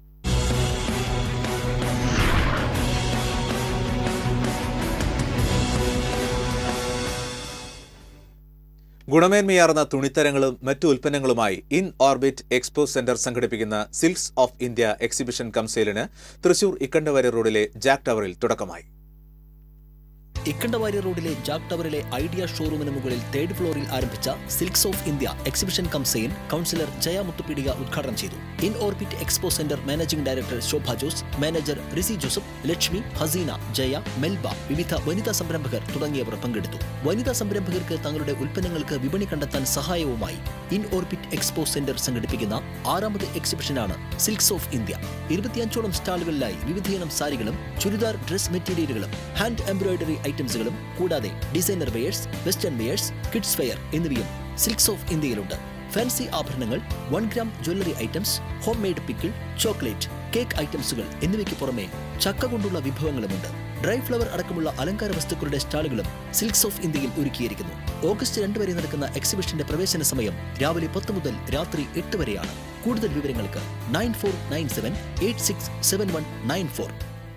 ഗുണമേന്മയാർന്ന തുണിത്തരങ്ങളും മറ്റു ഉൽപ്പന്നങ്ങളുമായി ഇൻ ഓർബിറ്റ് എക്സ്പോ സെന്റർ സംഘടിപ്പിക്കുന്ന സിൽക്സ് ഓഫ് ഇന്ത്യ എക്സിബിഷൻ കംസേലിന് തൃശൂർ ഇക്കണ്ടവാരി റോഡിലെ ജാക്ക് ടവറിൽ തുടക്കമായി ഇക്കണ്ടവാരി റോഡിലെ ജാക്ക് ടവറിലെ ഐഡിയ ഷോറൂമിന് മുകളിൽ തേർഡ് ഫ്ലോറിൽ ആരംഭിച്ച silks of India exhibition cum sale councillor Jaya Muthupeedika ഉദ്ഘാടനം ചെയ്തു in orbit expo centre managing director Shobha Jose manager Risi Joseph Lakshmi Haseena Jaya Melba വിവിധ വനിതാ സംരംഭകർ തുടങ്ങിയവർ പങ്കെടുത്തു വനിതാ സംരംഭകർക്ക് തങ്ങളുടെ ഉൽപ്പന്നങ്ങൾക്ക് വിപണി കണ്ടെത്താൻ സഹായവുമായി ഇൻ ഓർബിറ്റ് എക്സ്പോ സെന്റർ സംഘടിപ്പിക്കുന്ന ആറാമത് എക്സിബിഷനാണ് സിൽക്സ് ഓഫ് ഇന്ത്യ ഇരുപത്തിയഞ്ചോളം സ്റ്റാളുകളിലായി വിവിധയിനം സാരികളും ചുരിദാർ ഡ്രസ് മെറ്റീരിയലുകളും ഹാൻഡ് എംബ്രോയിഡറി ഐറ്റംസുകളും കൂടാതെ designer wears western wears kids wear എന്നിവയും സിൽക്സ് ഓഫ് ഇന്ത്യയിലുണ്ട് ഫാൻസി ആഭരണങ്ങൾ one gram jewellery items home made pickle chocolate cake ഐറ്റംസുകൾ എന്നിവയ്ക്ക് പുറമെ ചക്ക കൊണ്ടുള്ള വിഭവങ്ങളുമുണ്ട് ഡ്രൈ ഫ്ലവർ അടക്കമുള്ള അലങ്കാര വസ്തുക്കളുടെ സ്റ്റാളുകളും സിൽക്സ് ഓഫ് ഇന്ത്യയിൽ ഒരുക്കിയിരിക്കുന്നു ഓഗസ്റ്റ് രണ്ട് വരെ നടക്കുന്ന എക്സിബിഷന്റെ പ്രവേശന സമയം രാവിലെ പത്ത് മുതൽ രാത്രി എട്ട് വരെയാണ് കൂടുതൽ വിവരങ്ങൾക്ക് nine four nine seven eight six seven one nine four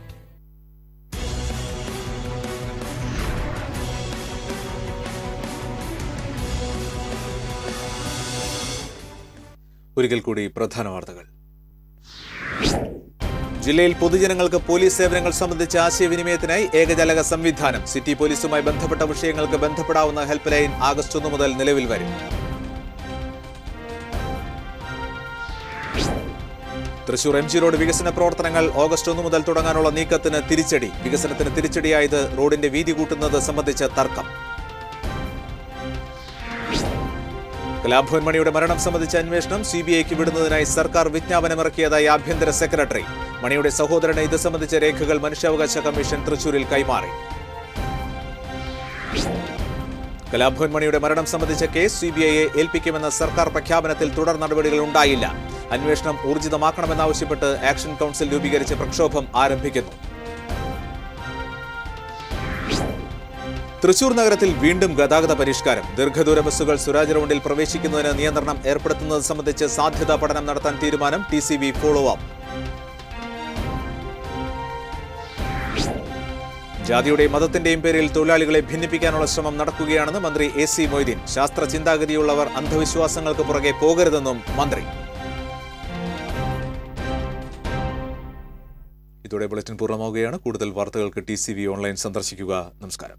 ഒരിക്കൽ കൂടി പ്രധാന വാർത്തകൾ ജില്ലയിൽ പൊതുജനങ്ങൾക്ക് പോലീസ് സേവനങ്ങൾ സംബന്ധിച്ച ആശയവിനിമയത്തിനായി ഏകജാലക സംവിധാനം സിറ്റി പോലീസുമായി ബന്ധപ്പെട്ട വിഷയങ്ങൾക്ക് ബന്ധപ്പെടാവുന്ന ഹെൽപ്പ് ലൈൻ ആഗസ്റ്റ് ഒന്ന് മുതൽ നിലവിൽ വരും തൃശൂർ എം ജി റോഡ് വികസന പ്രവർത്തനങ്ങൾ ഓഗസ്റ്റ് ഒന്ന് മുതൽ തുടങ്ങാനുള്ള നീക്കത്തിന് തിരിച്ചടി വികസനത്തിന് തിരിച്ചടിയായത് റോഡിന്റെ വീതി കൂട്ടുന്നത് സംബന്ധിച്ച തർക്കം കലാഭവൻ മണിയുടെ മരണം സംബന്ധിച്ച അന്വേഷണം സി ബി ഐക്ക് വിടുന്നതിനായി സർക്കാർ വിജ്ഞാപനമിറക്കിയതായി ആഭ്യന്തര സെക്രട്ടറി മണിയുടെ സഹോദരന് ഇത് സംബന്ധിച്ച രേഖകൾ മനുഷ്യാവകാശ കമ്മീഷൻ തൃശൂരിൽ കൈമാറി കലാഭവൻ മണിയുടെ മരണം സംബന്ധിച്ച കേസ് സി ബി ഐയെ ഏൽപ്പിക്കുമെന്ന സർക്കാർ പ്രഖ്യാപനത്തിൽ തുടർ നടപടികൾ ഉണ്ടായില്ല അന്വേഷണം ഊർജിതമാക്കണമെന്നാവശ്യപ്പെട്ട് ആക്ഷൻ കൗൺസിൽ രൂപീകരിച്ച് പ്രക്ഷോഭം ആരംഭിക്കുന്നു തൃശൂർ നഗരത്തിൽ വീണ്ടും ഗതാഗത പരിഷ്കാരം ദീർഘദൂര ബസ്സുകൾ സുരാജ് റൗണ്ടിൽ പ്രവേശിക്കുന്നതിന് നിയന്ത്രണം ഏർപ്പെടുത്തുന്നത് സംബന്ധിച്ച് സാധ്യതാ പഠനം നടത്താൻ തീരുമാനം T C B follow up ജാതിയുടെയും മതത്തിന്റെയും പേരിൽ തൊഴിലാളികളെ ഭിന്നിപ്പിക്കാനുള്ള ശ്രമം നടക്കുകയാണെന്ന് മന്ത്രി എ സി മൊയ്തീൻ ശാസ്ത്ര ചിന്താഗതിയുള്ളവർ അന്ധവിശ്വാസങ്ങൾക്ക് പുറകെ പോകരുതെന്നും മന്ത്രി ഇതോടെ ബുള്ളറ്റിൻ പൂർണ്ണമാവുകയാണ് കൂടുതൽ വാർത്തകൾക്ക് ടി സി വി ഓൺലൈൻ സന്ദർശിക്കുക നമസ്കാരം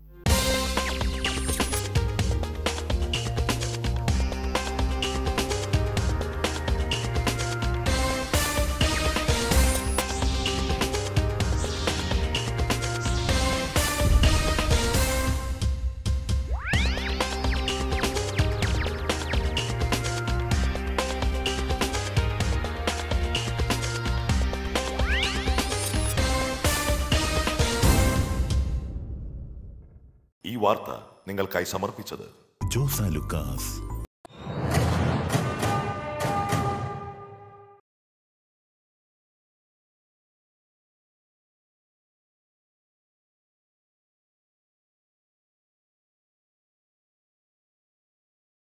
ഈ വാർത്ത നിങ്ങൾക്കായി സമർപ്പിച്ചത് ജോസ ലുക്കാസ്